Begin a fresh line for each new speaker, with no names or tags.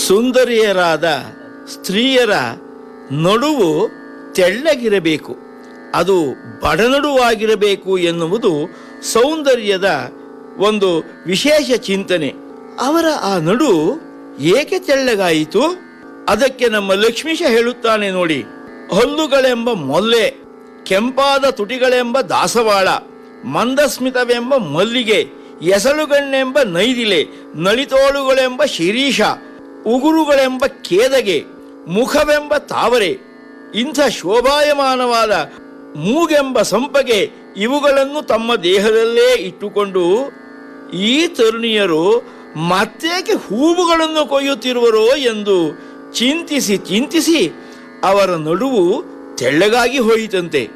ಸುಂದರಿಯರಾದ ಸ್ತ್ರೀಯರ ನಡುವು ತೆಳ್ಳಗಿರಬೇಕು ಅದು ಬಡನಡುವಾಗಿರಬೇಕು ಎನ್ನುವುದು ಸೌಂದರ್ಯದ ಒಂದು ವಿಶೇಷ ಚಿಂತನೆ ಅವರ ಆ ನಡು ಏಕೆ ತೆಳ್ಳಗಾಯಿತು ಅದಕ್ಕೆ ನಮ್ಮ ಲಕ್ಷ್ಮೀಶ ಹೇಳುತ್ತಾನೆ ನೋಡಿ ಹಲ್ಲುಗಳೆಂಬ ಮೊಲ್ಲೆ ಕೆಂಪಾದ ತುಟಿಗಳೆಂಬ ದಾಸವಾಳ ಮಂದಸ್ಮಿತವೆಂಬ ಮಲ್ಲಿಗೆ ಎಸಳುಗಣ್ಣೆಂಬ ನೈದಿಲೆ ನಳಿತೋಳುಗಳೆಂಬ ಶಿರೀಷ ಉಗುರುಗಳೆಂಬ ಕೇದಗೆ ಮುಖವೆಂಬ ತಾವರೆ ಇಂಥ ಶೋಭಾಯಮಾನವಾದ ಮೂಗೆಂಬ ಸಂಪಗೆ ಇವುಗಳನ್ನು ತಮ್ಮ ದೇಹದಲ್ಲೇ ಇಟ್ಟುಕೊಂಡು ಈ ತರುಣಿಯರು ಮತ್ತೇಕೆ ಹೂವುಗಳನ್ನು ಕೊಯ್ಯುತ್ತಿರುವರೋ ಎಂದು ಚಿಂತಿಸಿ ಚಿಂತಿಸಿ ಅವರ ನಡುವು ತೆಳ್ಳಗಾಗಿ ಹೋಯಿತಂತೆ